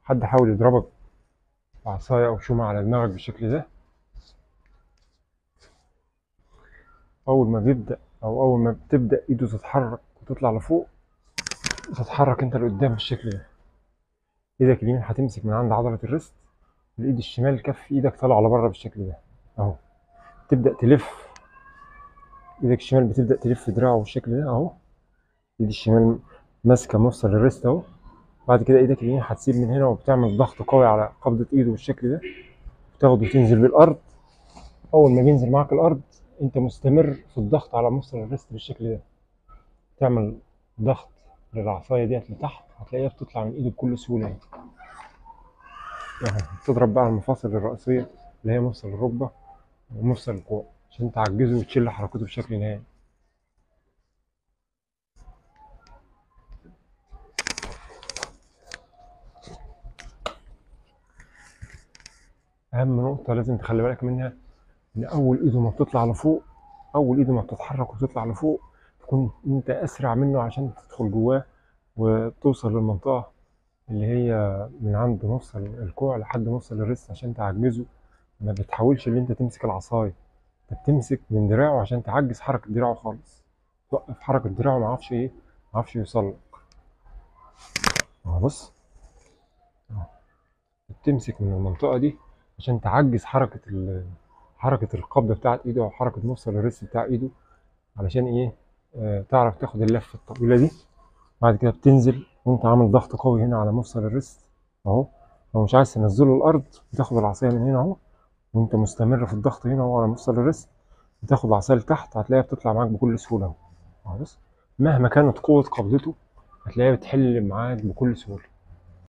حد حاول يضربك بعصاية أو شومة على دماغك بالشكل ده أول ما بيبدأ أو أول ما بتبدأ إيده تتحرك وتطلع لفوق تتحرك أنت لقدام بالشكل ده إيدك اليمين هتمسك من عند عضلة الريست الإيد الشمال كف إيدك طالع لبره بالشكل ده أهو تبدأ تلف إيدك الشمال بتبدأ تلف دراعه بالشكل ده أهو إيد الشمال ماسكة مفصل الريست أهو بعد كده إيدك اليمين هتسيب من هنا وبتعمل ضغط قوي على قبضة إيده بالشكل ده وتاخده وتنزل بالأرض أول ما بينزل معاك الأرض أنت مستمر في الضغط على مفصل الريست بالشكل ده تعمل ضغط للعصاية ديت لتحت هتلاقيها بتطلع من إيده بكل سهولة يعني. أهو، تضرب بقى على المفاصل الرئيسية اللي هي مفصل الركبة ومفصل الكوع عشان تعجزه وتشيل حركته بشكل نهائي أهم نقطة لازم تخلي بالك منها إن أول إيده ما بتطلع لفوق أول إيده ما بتتحرك وتطلع لفوق تكون أنت أسرع منه عشان تدخل جواه وتوصل للمنطقة اللي هي من عند مفصل الكوع لحد مفصل الريست عشان تعجزه ما بتحاولش ان انت تمسك العصايه انت بتمسك من دراعه عشان تعجز حركه دراعه خالص توقف حركه دراعه ما عرفش ايه ما عرفش يوصل لك اهو بص اهو. بتمسك من المنطقه دي عشان تعجز حركه ال- حركه القبضه بتاعت ايده او حركه مفصل الريست بتاع ايده علشان ايه آه تعرف تاخد اللفه الطويله دي بعد كده بتنزل وانت عامل ضغط قوي هنا على مفصل الريست اهو لو مش عايز تنزله الارض بتاخد العصايه من هنا اهو وانت مستمر في الضغط هنا اهو على مفصل الريست بتاخد العصايه لتحت هتلاقيها بتطلع معاك بكل سهوله اهو اهو بص مهما كانت قوه قبضته هتلاقيها بتحل معاك بكل سهوله